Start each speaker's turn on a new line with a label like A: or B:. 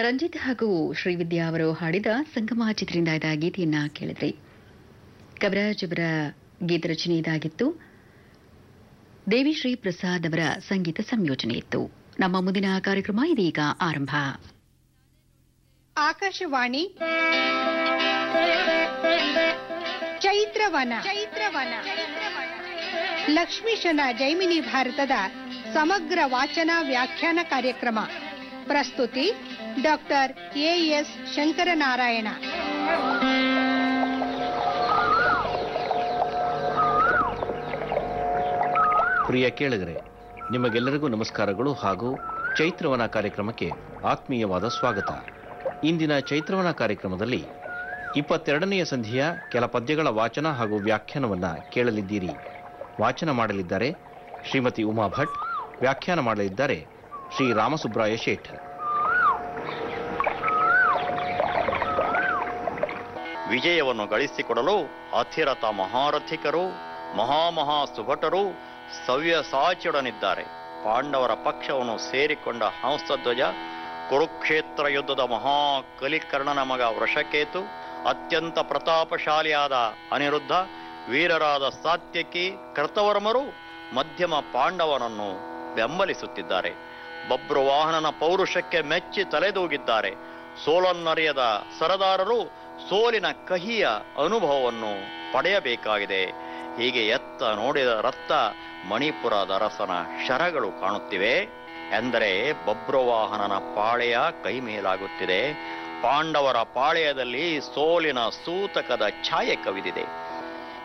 A: ರಂಜಿತ್ ಹಾಗೂ ಶ್ರೀವಿದ್ಯಾ ಅವರು ಹಾಡಿದ ಸಂಗಮ ಚಿತ್ರದಿಂದ ಇದ ಗೀತೆಯನ್ನ ಕೇಳಿದ್ರಿ ಕವಿರಾಜ್ ಅವರ ಗೀತರಚನೆ ಇದಾಗಿತ್ತು ದೇವಿಶ್ರೀ ಪ್ರಸಾದ್ ಅವರ ಸಂಗೀತ ಸಂಯೋಜನೆ ಇತ್ತು ನಮ್ಮ ಮುಂದಿನ ಕಾರ್ಯಕ್ರಮ ಇದೀಗ ಆರಂಭ
B: ಆಕಾಶವಾಣಿ ಚೈತ್ರವನ ಚೈತ್ರವನ ಲಕ್ಷ್ಮೀಶನ ಜೈಮಿನಿ ಭಾರತದ ಸಮಗ್ರ ವಾಚನ ವ್ಯಾಖ್ಯಾನ ಕಾರ್ಯಕ್ರಮ ಪ್ರಸ್ತುತಿ ಡಾಕ್ಟರ್ ಎಎಸ್ ಶಂಕರನಾರಾಯಣ
C: ಪ್ರಿಯ ಕೇಳಿಗರೆ ನಿಮಗೆಲ್ಲರಿಗೂ ನಮಸ್ಕಾರಗಳು ಹಾಗೂ ಚೈತ್ರವನ ಕಾರ್ಯಕ್ರಮಕ್ಕೆ ಆತ್ಮೀಯವಾದ ಸ್ವಾಗತ ಇಂದಿನ ಚೈತ್ರವನ ಕಾರ್ಯಕ್ರಮದಲ್ಲಿ ಇಪ್ಪತ್ತೆರಡನೆಯ ಸಂಧಿಯ ಕೆಲ ಪದ್ಯಗಳ ವಾಚನ ಹಾಗೂ ವ್ಯಾಖ್ಯಾನವನ್ನ ಕೇಳಲಿದ್ದೀರಿ ವಾಚನ ಮಾಡಲಿದ್ದಾರೆ ಶ್ರೀಮತಿ ಉಮಾ ಭಟ್ ವ್ಯಾಖ್ಯಾನ ಮಾಡಲಿದ್ದಾರೆ ಶ್ರೀ ರಾಮಸುಬ್ರಾಯ ಶೇಠ್
D: ವಿಜಯವನ್ನು ಗಳಿಸಿಕೊಡಲು ಅತಿರಥ ಮಹಾರಥಿಕರು ಮಹಾಮಹಾ ಸುಭಟರು ಸವ್ಯಸಾಚಿಯೊಡನಿದ್ದಾರೆ ಪಾಂಡವರ ಪಕ್ಷವನ್ನು ಸೇರಿಕೊಂಡ ಹಂಸಧ್ವಜ ಕುರುಕ್ಷೇತ್ರ ಯುದ್ಧದ ಮಹಾ ಕಲಿಕರ್ಣನ ಮಗ ವೃಷಕೇತು ಅತ್ಯಂತ ಪ್ರತಾಪಶಾಲಿಯಾದ ಅನಿರುದ್ಧ ವೀರರಾದ ಸಾತ್ಯಕಿ ಕರ್ತವರ್ಮರು ಮಧ್ಯಮ ಪಾಂಡವನನ್ನು ಬೆಂಬಲಿಸುತ್ತಿದ್ದಾರೆ ಬಬ್ರುವಾಹನನ ಪೌರುಷಕ್ಕೆ ಮೆಚ್ಚಿ ತಲೆದೂಗಿದ್ದಾರೆ ಸೋಲನ್ನರಿಯದ ಸರದಾರರು ಸೋಲಿನ ಕಹಿಯ ಅನುಭವವನ್ನು ಪಡೆಯಬೇಕಾಗಿದೆ ಹೀಗೆ ಎತ್ತ ನೋಡಿದ ರತ್ತ ಮಣಿಪುರದ ಅರಸನ ಶರಗಳು ಕಾಣುತ್ತಿವೆ ಎಂದರೆ ಬಬ್ರುವಾಹನನ ಪಾಳೆಯ ಕೈ ಮೇಲಾಗುತ್ತಿದೆ ಪಾಂಡವರ ಪಾಳೆಯದಲ್ಲಿ ಸೋಲಿನ ಸೂತಕದ ಛಾಯೆ ಕವಿದಿದೆ